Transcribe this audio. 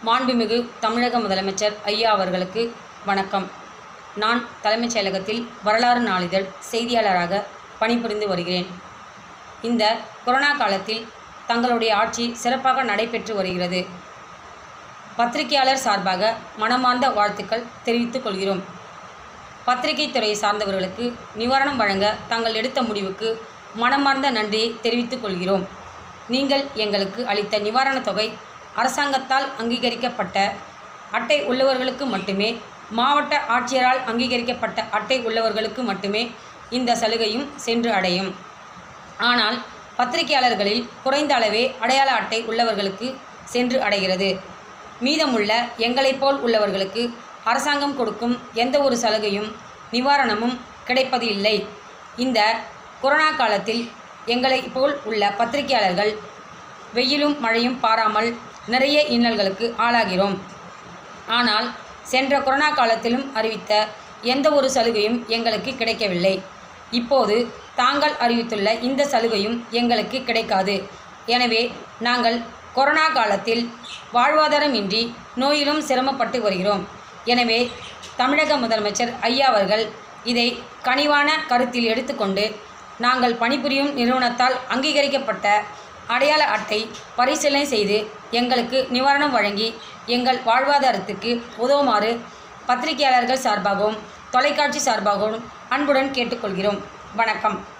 மாண்புமிகு தமிழக முதலமைச்சர் ஐயா அவர்களுக்கு வணக்கம் நான் தலைமைச் செயலகத்தில் வரலாறு நாளிதழ் செய்தியாளராக பணிபுரிந்து வருகிறேன் இந்த கொரோனா காலத்தில் தங்களுடைய ஆட்சி சிறப்பாக நடைபெற்று வருகிறது பத்திரிகையாளர் சார்பாக மனமார்ந்த வாழ்த்துக்கள் தெரிவித்துக் கொள்கிறோம் பத்திரிகை துறையை சார்ந்தவர்களுக்கு நிவாரணம் வழங்க தாங்கள் எடுத்த முடிவுக்கு மனமார்ந்த நன்றியை தெரிவித்துக் கொள்கிறோம் நீங்கள் எங்களுக்கு அளித்த நிவாரணத் தொகை அரசாங்கத்தால் அங்கீகரிக்கப்பட்ட அட்டை உள்ளவர்களுக்கு மட்டுமே மாவட்ட ஆட்சியரால் அங்கீகரிக்கப்பட்ட அட்டை உள்ளவர்களுக்கு மட்டுமே இந்த சலுகையும் சென்று அடையும் ஆனால் பத்திரிகையாளர்களில் குறைந்த அளவே அடையாள அட்டை உள்ளவர்களுக்கு சென்று அடைகிறது மீதமுள்ள எங்களைப் போல் உள்ளவர்களுக்கு அரசாங்கம் கொடுக்கும் எந்த ஒரு சலுகையும் நிவாரணமும் கிடைப்பது இல்லை இந்த கொரோனா காலத்தில் எங்களைப் போல் உள்ள பத்திரிகையாளர்கள் வெயிலும் மழையும் பாராமல் நிறைய இன்னல்களுக்கு ஆளாகிறோம் ஆனால் சென்ற கொரோனா காலத்திலும் அறிவித்த எந்த ஒரு சலுகையும் எங்களுக்கு கிடைக்கவில்லை இப்போது தாங்கள் அறிவித்துள்ள இந்த சலுகையும் எங்களுக்கு கிடைக்காது எனவே நாங்கள் கொரோனா காலத்தில் வாழ்வாதாரமின்றி நோயிலும் சிரமப்பட்டு வருகிறோம் எனவே தமிழக முதலமைச்சர் ஐயா அவர்கள் இதை கனிவான கருத்தில் எடுத்துக்கொண்டு நாங்கள் பணிபுரியும் நிறுவனத்தால் அங்கீகரிக்கப்பட்ட அடையாள அட்டை பரிசீலனை செய்து எங்களுக்கு நிவாரணம் வழங்கி எங்கள் வாழ்வாதாரத்துக்கு உதவுமாறு பத்திரிகையாளர்கள் சார்பாகவும் தொலைக்காட்சி சார்பாகவும் அன்புடன் கேட்டுக்கொள்கிறோம் வணக்கம்